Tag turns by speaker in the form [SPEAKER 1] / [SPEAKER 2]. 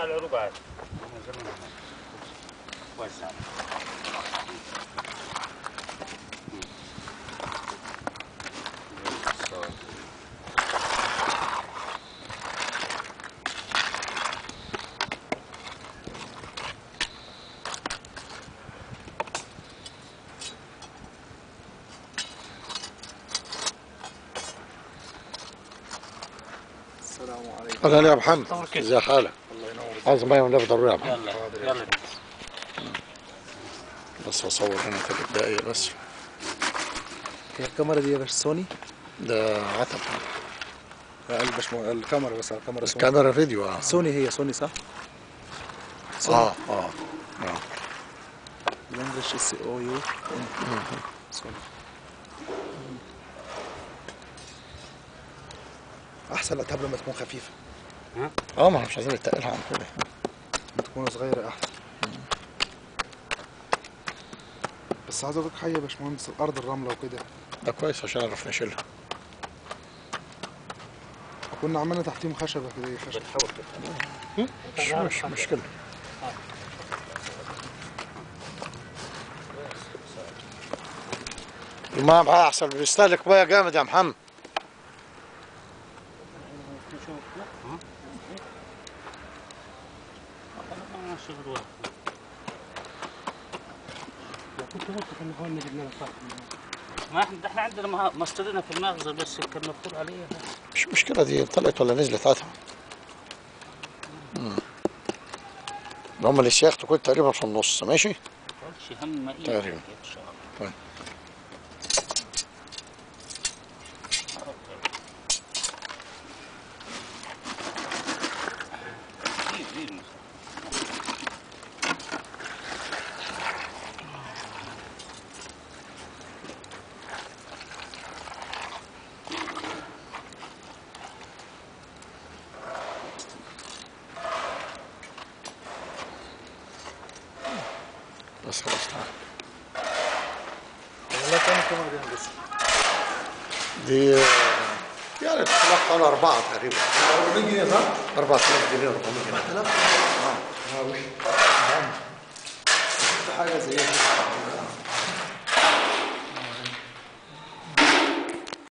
[SPEAKER 1] على العروق عادي وسع
[SPEAKER 2] السلام عليكم
[SPEAKER 3] اهلا يا محمد
[SPEAKER 1] صور كده.
[SPEAKER 3] ازي حالك
[SPEAKER 2] الله ينور
[SPEAKER 3] عايز ميه من ضروري يا محمد
[SPEAKER 1] يلا يلا
[SPEAKER 3] بس اصور هنا ثلاث دقايق بس
[SPEAKER 2] هي الكاميرا دي يا باشا سوني
[SPEAKER 3] ده عتب
[SPEAKER 2] البش الكاميرا بس الكاميرا سوني
[SPEAKER 3] كاميرا فيديو اه
[SPEAKER 2] سوني هي سوني صح؟
[SPEAKER 3] اه اه
[SPEAKER 2] الانجلش اس او يو سوني احسن الاتاب لما تكون خفيفه
[SPEAKER 3] اه ما احنا مش عايزين نتقلها عن كده
[SPEAKER 2] لما تكون صغيره احسن بس عايز اقول لك حاجه يا باشمهندس الارض الرمله وكده
[SPEAKER 3] ده كويس عشان نعرف نشيلها
[SPEAKER 2] كنا عملنا تحتيهم خشبه كده خشبه
[SPEAKER 1] بتحاول كده
[SPEAKER 3] مش مش مشكله الماء معاه احسن بيستهلك ميه جامد يا محمد
[SPEAKER 1] ما احنا احنا عندنا مه- مصدرنا في المخزن بس كان مكتوب عليه
[SPEAKER 3] مش مشكله دي طلعت ولا نزلت هاتها مم. هم اللي السياخ تكون تقريبا في النص ماشي
[SPEAKER 1] قالش هم ايه
[SPEAKER 3] تقريبا.
[SPEAKER 1] ان شاء الله
[SPEAKER 3] طيب.
[SPEAKER 1] إيه، إيه.
[SPEAKER 3] بس خلاص تعال
[SPEAKER 2] والله كام الكاميرا دي هندسه
[SPEAKER 3] دي آه، يعني تطلع حوالي أربعة تقريبا
[SPEAKER 2] 400 جنيه صح؟
[SPEAKER 3] 4000 جنيه 400 جنيه
[SPEAKER 2] 4000 اه وش حاجه زي كده